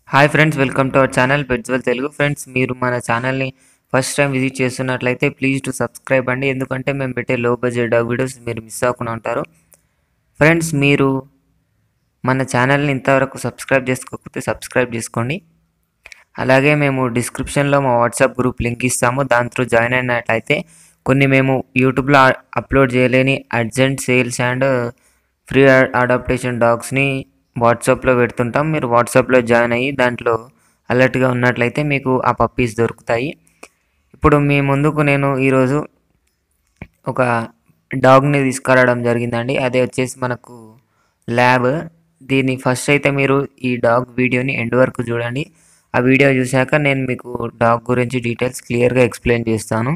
hi friends welcome to our channel పెట్జ్వల్ Telugu friends మీరు మన ఛానల్ని ఫస్ట్ టైం విజిట్ చేస్తున్నట్లయితే ప్లీజ్ టు సబ్స్క్రైబ్ అండి ఎందుకంటే మేము పెట్టే లో బడ్జెట్ డాగ్ వీడియోస్ మీరు మిస్ అవ్వకుండా ఉంటారు ఫ్రెండ్స్ మీరు మన ఛానల్ని ఇంతవరకు సబ్స్క్రైబ్ చేసుకోకపోతే సబ్స్క్రైబ్ చేసుకోండి అలాగే మేము డిస్క్రిప్షన్లో మా వాట్సాప్ గ్రూప్ లింక్ ఇస్తాము దాని త్రూ జాయిన్ అయినట్లయితే కొన్ని మేము యూట్యూబ్లో అప్లోడ్ చేయలేని urgent sales and free adaptation డాగ్స్ని వాట్సాప్లో పెడుతుంటాం మీరు వాట్సాప్లో జాయిన్ అయ్యి దాంట్లో అలర్ట్గా ఉన్నట్లయితే మీకు ఆ పప్పీస్ దొరుకుతాయి ఇప్పుడు మీ ముందుకు నేను ఈరోజు ఒక డాగ్ని తీసుకురావడం జరిగిందండి అదే వచ్చేసి మనకు ల్యాబ్ దీన్ని ఫస్ట్ అయితే మీరు ఈ డాగ్ వీడియోని ఎండ్ వరకు చూడండి ఆ వీడియో చూశాక నేను మీకు డాగ్ గురించి డీటెయిల్స్ క్లియర్గా ఎక్స్ప్లెయిన్ చేస్తాను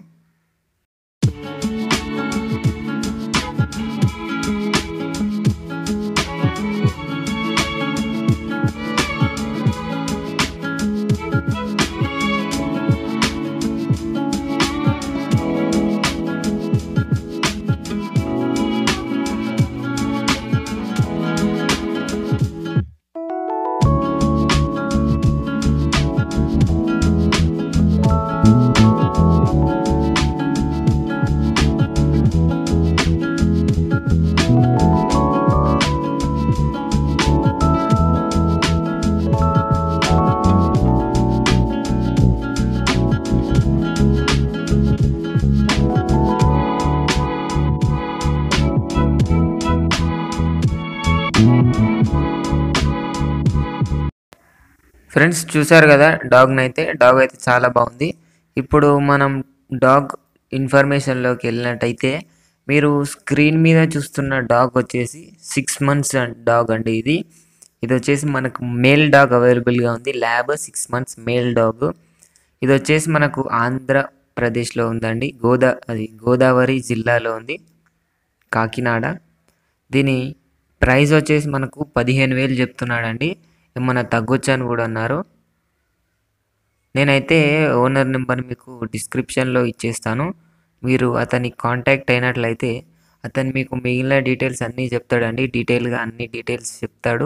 ఫ్రెండ్స్ చూసారు కదా డాగ్ని అయితే డాగ్ అయితే చాలా బాగుంది ఇప్పుడు మనం డాగ్ ఇన్ఫర్మేషన్లోకి వెళ్ళినట్టయితే మీరు స్క్రీన్ మీద చూస్తున్న డాగ్ వచ్చేసి సిక్స్ మంత్స్ డాగ్ అండి ఇది ఇది వచ్చేసి మనకు మేల్ డాగ్ అవైలబుల్గా ఉంది lab six months male dog ఇది వచ్చేసి మనకు ఆంధ్రప్రదేశ్లో ఉందండి గోదా అది గోదావరి జిల్లాలో ఉంది కాకినాడ దీని ప్రైస్ వచ్చేసి మనకు పదిహేను వేలు చెప్తున్నాడండి ఏమన్నా తగ్గొచ్చు అని కూడా అన్నారు నేనైతే ఓనర్ నెంబర్ మీకు డిస్క్రిప్షన్లో ఇచ్చేస్తాను మీరు అతని కాంటాక్ట్ అయినట్లయితే అతను మీకు మిగిలిన డీటెయిల్స్ అన్నీ చెప్తాడండి డీటెయిల్గా అన్ని డీటెయిల్స్ చెప్తాడు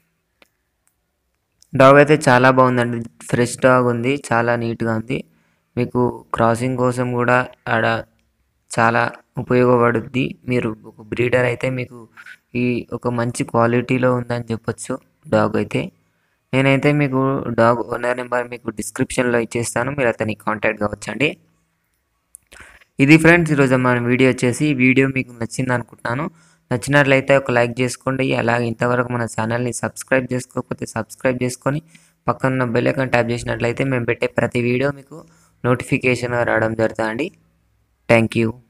డాగ్ అయితే చాలా బాగుందండి ఫ్రెష్ డాగ్ ఉంది చాలా నీట్గా ఉంది మీకు క్రాసింగ్ కోసం కూడా ఆడ చాలా ఉపయోగపడుద్ది మీరు ఒక బ్రీడర్ అయితే మీకు ఈ ఒక మంచి క్వాలిటీలో ఉందని చెప్పొచ్చు డాగ్ అయితే నేనైతే మీకు డాగ్ ఓనర్ నెంబర్ మీకు డిస్క్రిప్షన్లో ఇచ్చేస్తాను మీరు అతనికి కాంటాక్ట్ కావచ్చండి ఇది ఫ్రెండ్స్ ఈరోజు మన వీడియో వచ్చేసి ఈ వీడియో మీకు నచ్చింది అనుకుంటున్నాను నచ్చినట్లయితే ఒక లైక్ చేసుకోండి అలాగే ఇంతవరకు మన ఛానల్ని సబ్స్క్రైబ్ చేసుకోకపోతే సబ్స్క్రైబ్ చేసుకొని పక్కన బెల్ ఐకాన్ ట్యాప్ చేసినట్లయితే మేము పెట్టే ప్రతి వీడియో మీకు నోటిఫికేషన్ రావడం జరుగుతుందండి థ్యాంక్ యూ